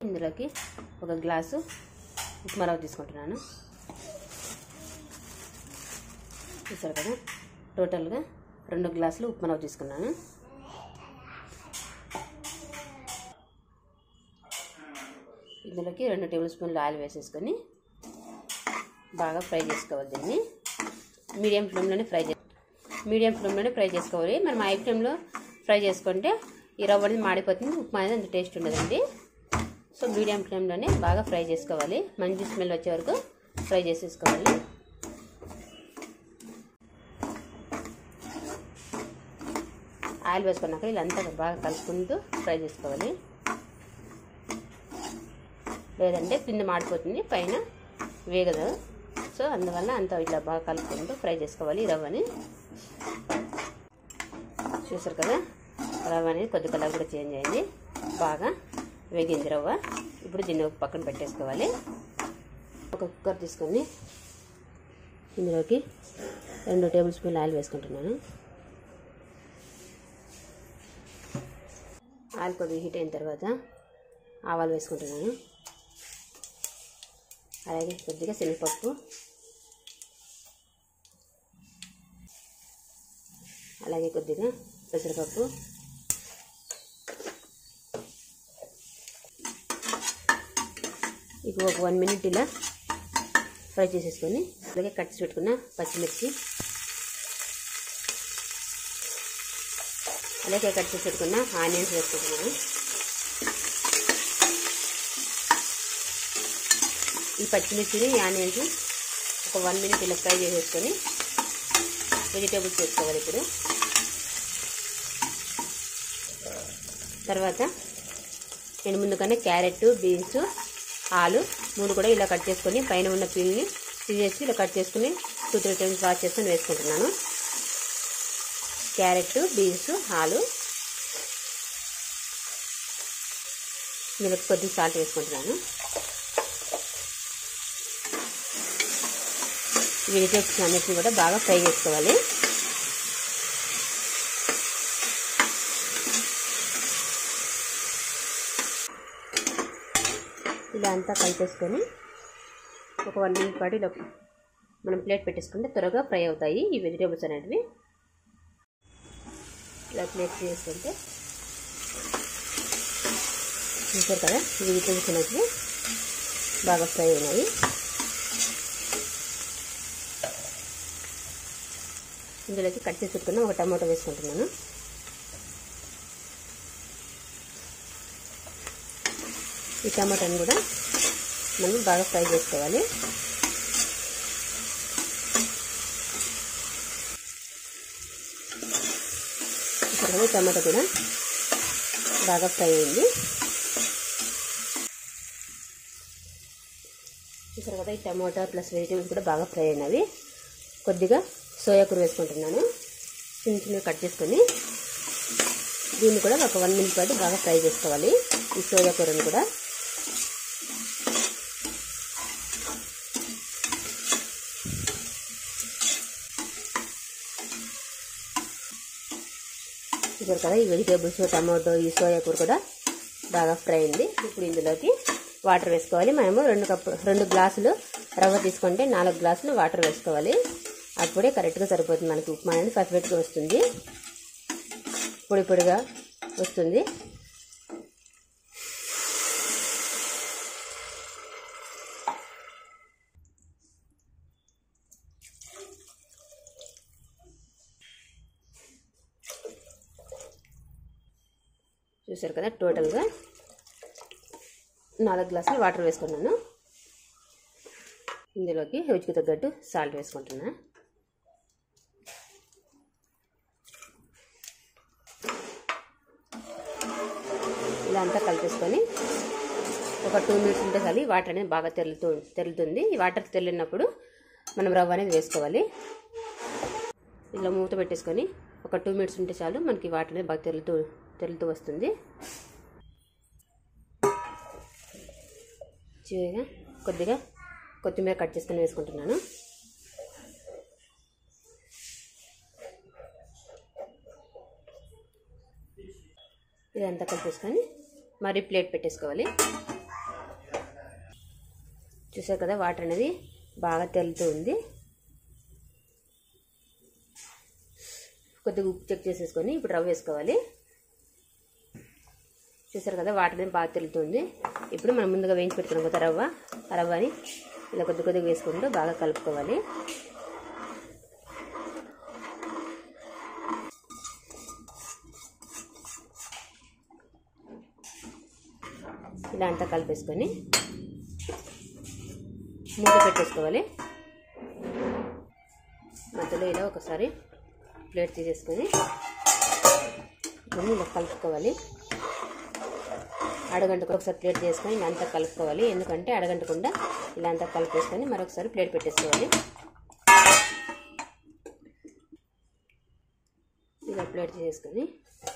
ఇందులోకి ఒక గ్లాసు ఉప్మా రవ్వ తీసుకుంటున్నాను చూసారు కదా టోటల్గా రెండు గ్లాసులు ఉప్మా రవ్వ తీసుకున్నాను ఇందులోకి రెండు టేబుల్ స్పూన్లు ఆయిల్ వేసేసుకొని బాగా ఫ్రై చేసుకోవాలి దీన్ని మీడియం ఫ్లేమ్లోనే ఫ్రై చే మీడియం ఫ్లేమ్లోనే ఫ్రై చేసుకోవాలి మనం హై ఫ్లేమ్లో ఫ్రై చేసుకుంటే ఈ రవ్వ అనేది మాడిపోతుంది ఉప్మా అనేది అంత టేస్ట్ ఉండదండి సో మీడియం ఫ్లేమ్లోనే బాగా ఫ్రై చేసుకోవాలి మంచి స్మెల్ వచ్చే వరకు ఫ్రై చేసేసుకోవాలి ఆయిల్ వేసుకున్నాక ఇదంతా బాగా కలుపుకుంటూ ఫ్రై చేసుకోవాలి లేదంటే పిండి మాడిపోతుంది పైన వేగదు సో అందువల్ల అంతా ఇట్లా బాగా కలుపుకుంటూ ఫ్రై చేసుకోవాలి ఈ రవ్వని చూసారు కదా రవ్వ అనేది కొద్ది కలర్ కూడా చేంజ్ అయింది బాగా వేగింది రవ్వ ఇప్పుడు దీన్ని ఒక పక్కన పెట్టేసుకోవాలి ఒక కుక్కర్ తీసుకొని ఇందులోకి రెండు టేబుల్ స్పూన్లు ఆయిల్ వేసుకుంటున్నాను ఆయిల్ కొద్దిగా హీట్ అయిన తర్వాత ఆవాలు వేసుకుంటున్నాను అలాగే కొద్దిగా శనగపప్పు అలాగే కొద్దిగా పెసరపప్పు ఇక ఒక వన్ మినిట్ ఇలా ఫ్రై చేసేసుకొని అలాగే కట్ చేసి పెట్టుకున్న పచ్చిమిర్చి అలాగే కట్ చేసి పెట్టుకున్న ఆనియన్స్ వేసుకుంటున్నాను ఈ పచ్చిమిర్చిని ఆనియన్స్ ఒక వన్ మినిట్ ఇలా ఫ్రై చేసేసుకొని వెజిటేబుల్స్ వేసుకోవాలి ఇప్పుడు తర్వాత నేను ముందుగానే క్యారెట్ బీన్స్ ఆలు మూడు కూడా ఇలా కట్ చేసుకొని పైన ఉన్న పీల్ని తీసేసి ఇలా కట్ చేసుకుని టూ త్రీ టైమ్స్ వాష్ చేసుకొని వేసుకుంటున్నాను క్యారెట్ బీన్స్ ఆలు ఇందులో కొద్దిగా సాల్ట్ వేసుకుంటున్నాను వెజిటేబుల్స్ అన్నిటిని కూడా బాగా ఫ్రై చేసుకోవాలి ఇలా అంతా కలిపేసుకొని ఒక వన్ మినిట్ పాటు ఇలా మనం ప్లేట్ పెట్టేసుకుంటే త్వరగా ఫ్రై అవుతాయి ఈ వెజిటేబుల్స్ అనేటివి ఇలా ప్లేట్ చేసుకుంటే చూసారు కదా ఈ వెజిటేబుల్స్ అనేటివి బాగా ఫ్రై అయినాయి ఇందులోకి కట్ చేసి పెట్టుకున్న ఒక టమాటో వేసుకుంటున్నాను ఈ టమాటాని కూడా మనం బాగా ఫ్రై చేసుకోవాలి ఇప్పుడు టమాటా కూడా బాగా ఫ్రై అయింది చూసారు కదా ఈ టమాటా ప్లస్ వెజిటేబుల్స్ కూడా బాగా ఫ్రై అయినవి కొద్దిగా సోయా కూర వేసుకుంటున్నాను చిన్న చిన్న కట్ చేసుకొని దీన్ని కూడా ఒక వన్ మినిట్ పాటు బాగా ఫ్రై చేసుకోవాలి ఈ సోయా కూరను కూడా చూసారు కదా ఈ వెజిటేబుల్స్ టమాటో ఈ సోయా కూర కూడా బాగా ఫ్రై అయింది ఇప్పుడు ఇందులోకి వాటర్ వేసుకోవాలి మనము రెండు కప్పు రెండు గ్లాసులు రవ్వ తీసుకుంటే నాలుగు గ్లాసులు వాటర్ వేసుకోవాలి అప్పుడే కరెక్ట్గా సరిపోతుంది మనకి ఉప్మా అనేది పర్ఫెక్ట్గా వస్తుంది పొడి పొడిగా వస్తుంది చూసారు కదా టోటల్గా నాలుగు గ్లాసులు వాటర్ వేసుకున్నాను ఇందులోకి రుచికి తగ్గట్టు సాల్ట్ వేసుకుంటున్నా ఇలా అంతా కలిపేసుకొని ఒక టూ మినిట్స్ ఉంటే చాలు ఈ వాటర్ అనేది బాగా తెల్లుతూ తెల్లుతుంది ఈ వాటర్ తెల్లినప్పుడు మనం రవ్వ అనేది వేసుకోవాలి ఇలా మూత పెట్టేసుకొని ఒక టూ మినిట్స్ ఉంటే చాలు మనకి వాటర్ అనేది బాగా తెల్లుతూ తెల్లుతూ వస్తుంది చివరిగా కొద్దిగా కొత్తిమీర కట్ చేసుకొని వేసుకుంటున్నాను ఇదంతా కలిపేసుకొని మరి ప్లేట్ పెట్టేసుకోవాలి చూసారు కదా వాటర్ అనేది బాగా తెలుతూ ఉంది కొద్దిగా ఉప్పు చెక్ చేసేసుకొని ఇప్పుడు రవ్వ వేసుకోవాలి చూసారు కదా వాటర్ అనేది బాగా తెలుతుంది ఇప్పుడు మనం ముందుగా వేయించి పెట్టుకున్నాం కదా రవ్వ ఆ రవ్వని ఇలా కొద్ది కొద్దిగా వేసుకుంటూ బాగా కలుపుకోవాలి ఇలా అంతా కలిపేసుకొని మూత పెట్టేసుకోవాలి మధ్యలో ఇలా ఒకసారి ప్లేట్ తీసేసుకొని ఇలా కలుపుకోవాలి అడగంటకు ఒకసారి ప్లేట్ చేసుకొని ఇలా అంతా కలుపుకోవాలి ఎందుకంటే అడగంటకుండా ఇలా అంతా కలిపేసుకొని మరొకసారి ప్లేట్ పెట్టేసుకోవాలి ఇలా ప్లేట్ చేసుకొని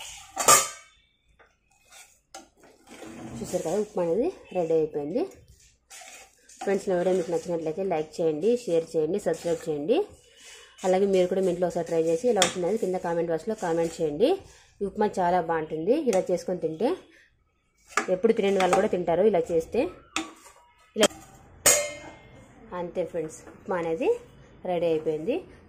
చూసారు కదా ఉప్మా అనేది రెడీ అయిపోయింది ఫ్రెండ్స్ నా వీడియో మీకు నచ్చినట్లయితే లైక్ చేయండి షేర్ చేయండి సబ్స్క్రైబ్ చేయండి అలాగే మీరు కూడా మీ ఇంట్లో ఒకసారి ట్రై చేసి ఇలా ఉంటుందని కింద కామెంట్ బాక్స్లో కామెంట్ చేయండి ఈ ఉప్మా చాలా బాగుంటుంది ఇలా చేసుకొని తింటే ఎప్పుడు తినని వాళ్ళు కూడా తింటారు ఇలా చేస్తే ఇలా అంతే ఫ్రెండ్స్ ఉప్మా అనేది రెడీ అయిపోయింది